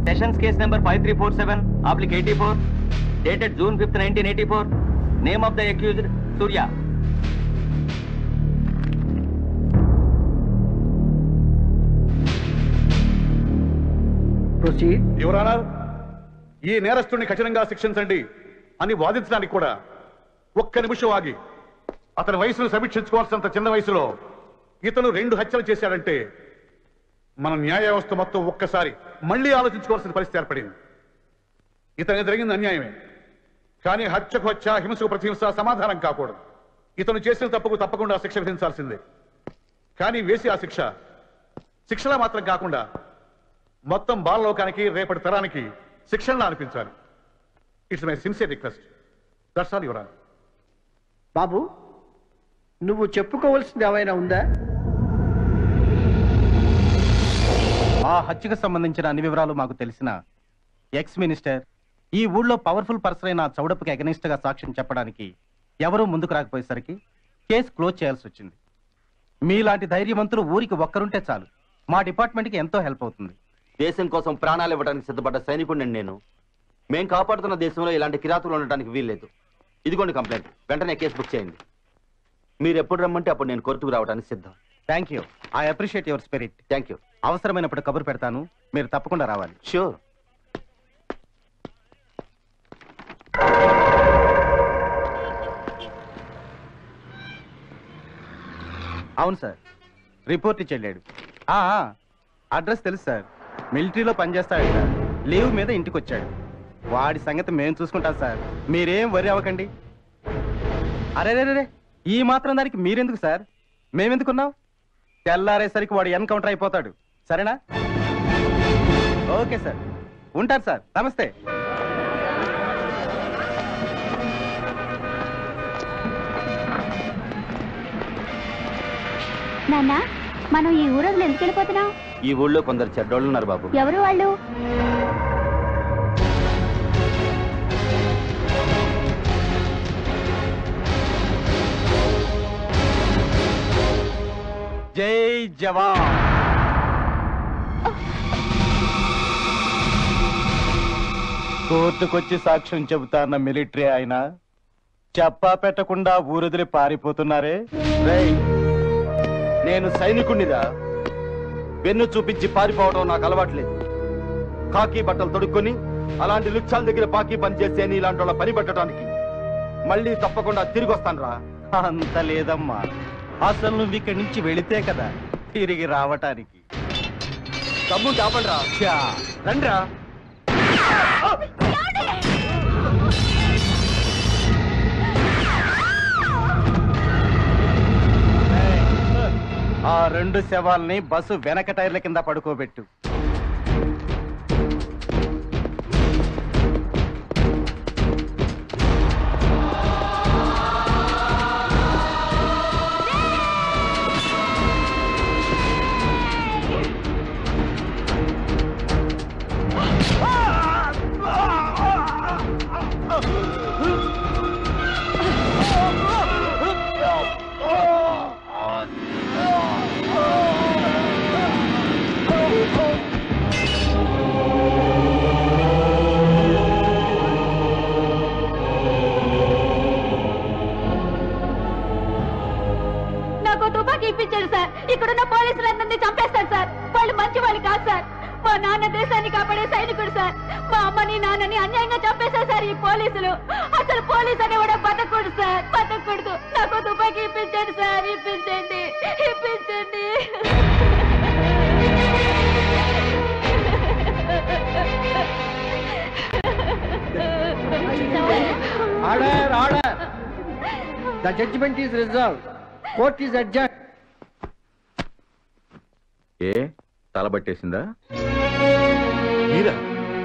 Sessions case number five three four seven oblique eighty four dated June fifth nineteen eighty four name of the accused Surya proceed your honour ఈ నేరస్తుడిని కఠినంగా శిక్షించండి అని వాదించడానికి కూడా ఒక్క నిమిషం ఆగి అతని వయసును సమీక్షించుకోవాల్సినంత చిన్న వయసులో ఇతను రెండు హత్యలు చేశాడంటే మన న్యాయ వ్యవస్థ మొత్తం ఒక్కసారి మళ్ళీ ఆలోచించుకోవాల్సిన పరిస్థితి ఏర్పడింది ఇతనికి జరిగింది అన్యాయమే కానీ హత్యకు హత్య హింసకు ప్రతిహింస సమాధానం కాకూడదు ఇతను చేసిన తప్పుకు తప్పకుండా శిక్ష విధించాల్సిందే కానీ వేసి ఆ శిక్ష శిక్షలా మాత్రం కాకుండా మొత్తం బాలలోకానికి రేపటి తరానికి శిక్షణ అనిపించాలి it's my sincere request that's all your బాబు నువ్వు చెప్పుకోవాల్సింది ఏమైనా ఉందా ఆ హత్యకు సంబంధించిన అన్ని వివరాలు మాకు తెలిసిన ఎక్స్ మినిస్టర్ ఈ ఊళ్ళో పవర్ఫుల్ పర్సన్ అయిన చౌడప్పకి అగనిస్ట్ గా సాక్ష్యం చెప్పడానికి ఎవరూ ముందుకు రాకపోయేసరికి కేసు క్లోజ్ చేయాల్సి వచ్చింది మీలాంటి ధైర్యవంతులు ఊరికి ఒక్కరుంటే చాలు మా డిపార్ట్మెంట్కి ఎంతో హెల్ప్ అవుతుంది దేశం కోసం ప్రాణాలు ఇవ్వడానికి సిద్ధపడ్డ సైనికుడిని నేను మేం కాపాడుతున్న దేశంలో ఇలాంటి కిరాతులు ఉండటానికి వీల్లేదు ఇదిగోండి కంప్లైంట్ వెంటనే కేసు బుక్ చేయండి మీరు ఎప్పుడు రమ్మంటే అప్పుడు నేను కోర్టుకు రావడానికి సిద్ధం thank you I appreciate your spirit thank you అవసరమైనప్పుడు కబురు పెడతాను మీరు తప్పకుండా రావాలి షూర్ అవును సార్ రిపోర్ట్ ఇచ్చి వెళ్ళాడు ఆ, ఆ, అడ్రస్ తెలుసు సార్ మిలిటరీలో పనిచేస్తాడు సార్ లీవ్ మీద ఇంటికి వచ్చాడు వాడి సంగతి మేము చూసుకుంటాం సార్ మీరేం వరి అవ్వకండి అరే రే, రే, రే ఈ మాత్రం దానికి మీరెందుకు సార్ మేమెందుకున్నాం తెల్లారేసరికి వాడు ఎన్కౌంటర్ అయిపోతాడు సరేనా ఓకే సార్ ఉంటారు సార్ నమస్తే నాన్న మనం ఈ ఊరోజులు ఎందుకు వెళ్ళిపోతున్నాం ఈ ఊళ్ళో కొందరు చెడ్డోళ్ళు ఉన్నారు బాబు ఎవరు వాళ్ళు జై జవాన్ కోర్టుకొచ్చి సాక్ష్యం చెబుతాన్న మిలిటరీ ఆయన చెప్పా పెట్టకుండా ఊరొదిలి పారిపోతున్నారే రేయ్, నేను సైనికుణ్ణిదా వెన్ను చూపించి పారిపోవడం నాకు అలవాట్లేదు కాకి బట్టలు తొడుక్కొని అలాంటి లుచ్చాల దగ్గర పాకి పని చేసే నీ ఇలాంటి వాళ్ళ పని పట్టడానికి మళ్ళీ తప్పకుండా తిరిగి వస్తాను రా అంత లేదమ్మా అసలు నువ్వు ఇక్కడి నుంచి వెళితే కదా తిరిగి రావటానికి తమ్ము కాపండి రా ఛా, రండ్రా ఆ రెండు శవాల్ని బస్సు వెనక టైర్ల కింద పడుకోబెట్టు నాకు తుపాకీ ఇప్పించాడు సార్ ఇక్కడున్న పోలీసులందరినీ చంపేస్తాడు సార్ వాళ్ళు మంచి వాళ్ళు కాదు సార్ మా నాన్న దేశాన్ని కాపాడే సైనికుడు సార్ మా అమ్మని నాన్నని అన్యాయంగా చంపేశారు సార్ ఈ పోలీసులు అసలు పోలీస్ అని కూడా బతకూడదు సార్ బతకూడదు నాకు తుపాకీ ఇప్పించండి సార్ ఇప్పించండి ఇప్పించండి order order the judgement is reserve court is adjourn ఏ తలబట్టేసిందా మీరా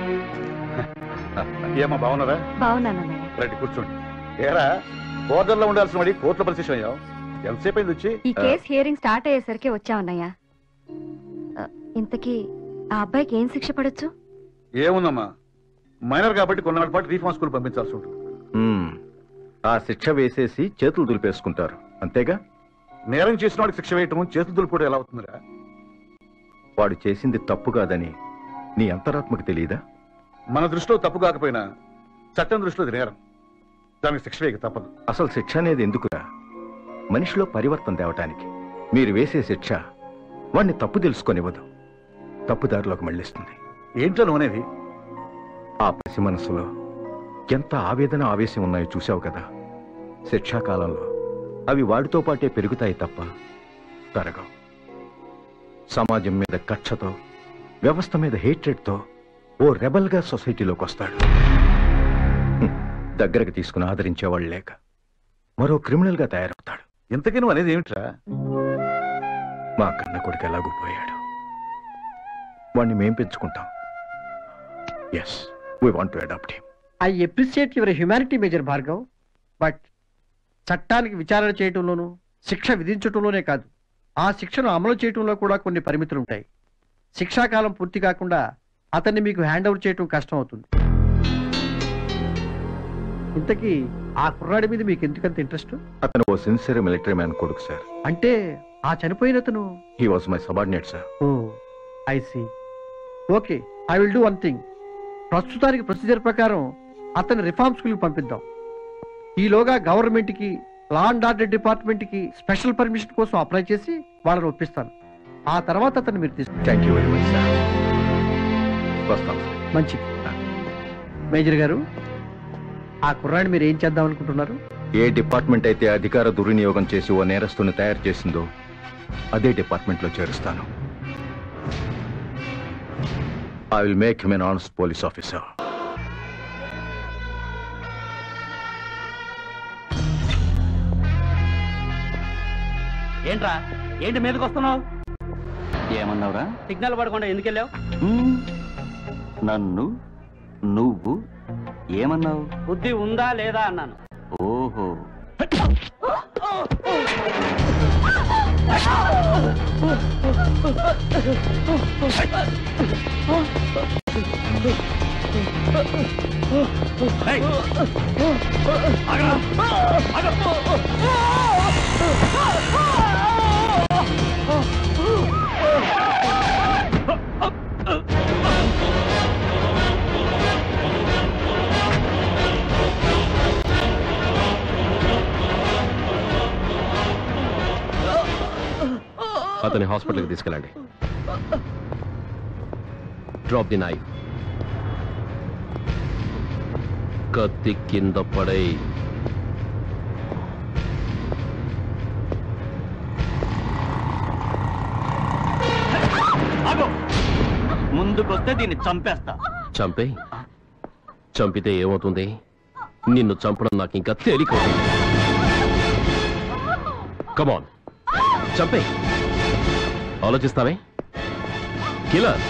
ఏమా బాగున్నారా బాగున్నాను రండి కూర్చోండి ఏరా బోర్డర్లో ఉండాల్సిన వాడి కోర్టులో పరిశీలన అయ్యావు ఎంతసేపు అయింది వచ్చి ఈ కేసు హియరింగ్ స్టార్ట్ అయ్యేసరికి వచ్చా ఉన్నాయా ఇంతకీ ఆ అబ్బాయికి ఏం శిక్ష పడొచ్చు ఏముందమ్మా మైనర్ కాబట్టి కొన్నాళ్ళ పాటు రీఫార్మ్ స్కూల్ పంపించాల్సి ఉంటుంది మ్మ్. ఆ శిక్ష వేసేసి చేతులు దులిపేసుకుంటారు అంతేగా నేరం చేసిన వాడికి శిక్ష వేయటం చేతులు దులుపుకోవడం ఎలా అవుతుందిరా వాడు చేసింది తప్పు కాదని నీ అంతరాత్మకు తెలియదా మన దృష్టిలో తప్పు కాకపోయినా చట్టం దృష్టిలో ఇది నేరం దానికి శిక్ష వేయక తప్పదు అసలు శిక్ష అనేది ఎందుకురా మనిషిలో పరివర్తన తేవటానికి మీరు వేసే శిక్ష వాణ్ణి తప్పు తెలుసుకొనివ్వదు తప్పుదారిలోకి మళ్ళిస్తుంది ఏంటో నువ్వు అనేది ఆ పసి మనసులో ఎంత ఆవేదన ఆవేశం ఉన్నాయో చూసావు కదా శిక్షాకాలంలో అవి వాడితో పాటే పెరుగుతాయి తప్ప తరగవు సమాజం మీద కక్షతో వ్యవస్థ మీద హేట్రెడ్తో ఓ రెబల్గా సొసైటీలోకి వస్తాడు హ్మ్. దగ్గరకు తీసుకుని ఆదరించేవాళ్ళు లేక మరో క్రిమినల్గా తయారవుతాడు ఇంతకీ నువ్వు అనేది ఏమిట్రా మా కన్న కొడుకు ఎలాగూ పోయాడు వాణ్ణి మేం పెంచుకుంటాం yes we want to adopt him I appreciate your humanity major Bhargav but చట్టానికి విచారణ చేయటంలోనూ శిక్ష విధించటంలోనే కాదు ఆ శిక్షను అమలు చేయటంలో కూడా కొన్ని పరిమితులు ఉంటాయి శిక్షాకాలం పూర్తి కాకుండా అతన్ని మీకు హ్యాండ్ ఓవర్ చేయటం కష్టం అవుతుంది ఇంతకీ ఆ కుర్రాడి మీద మీకు ఎందుకంత ఇంట్రెస్ట్ అతను ఓ సిన్సియర్ మిలిటరీ మ్యాన్ కొడుకు సార్ అంటే ఆ చనిపోయిన అతను he was my subordinate sir oh I see okay I will do one thing ప్రస్తుతానికి ప్రొసీజర్ ప్రకారం అతన్ని రిఫార్మ్ స్కూల్కి పంపిద్దాం ఈలోగా గవర్నమెంట్కి లా అండ్ ఆర్డర్ డిపార్ట్మెంట్కి స్పెషల్ పర్మిషన్ కోసం అప్లై చేసి వాళ్ళని ఒప్పిస్తాను ఆ తర్వాత అతన్ని మీరు తీసుకు thank you very much sir వస్తాం సార్ మంచిది మేజర్ గారు ఆ కుర్రాడిని మీరు ఏం చేద్దాం అనుకుంటున్నారు ఏ డిపార్ట్మెంట్ అయితే అధికార దుర్వినియోగం చేసి ఓ నేరస్తుని తయారు చేసిందో అదే డిపార్ట్మెంట్లో చేరుస్తాను I will make him an honest police officer ఏంట్రా ఏంటి మీదకి వస్తున్నావు ఏమన్నావురా సిగ్నల్ పడకుండా ఎందుకు వెళ్ళావు హ్మ్. నన్ను నువ్వు ఏమన్నావు బుద్ధి ఉందా లేదా అన్నాను ఓహో అతని హాస్పిటల్కి తీసుకెళ్ళండి డ్రాప్ ది నైఫ్ కత్తి కింద పడై ముందుకొస్తే దీన్ని చంపేస్తా చంపే చంపితే ఏమవుతుంది నిన్ను చంపడం నాకు ఇంకా తేలిక కమాన్ చంపే ఆలోచిస్తావే కిలర్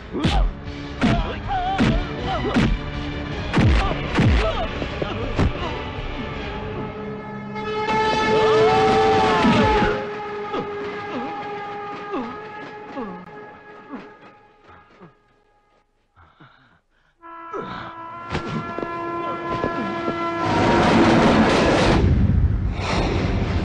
ఆ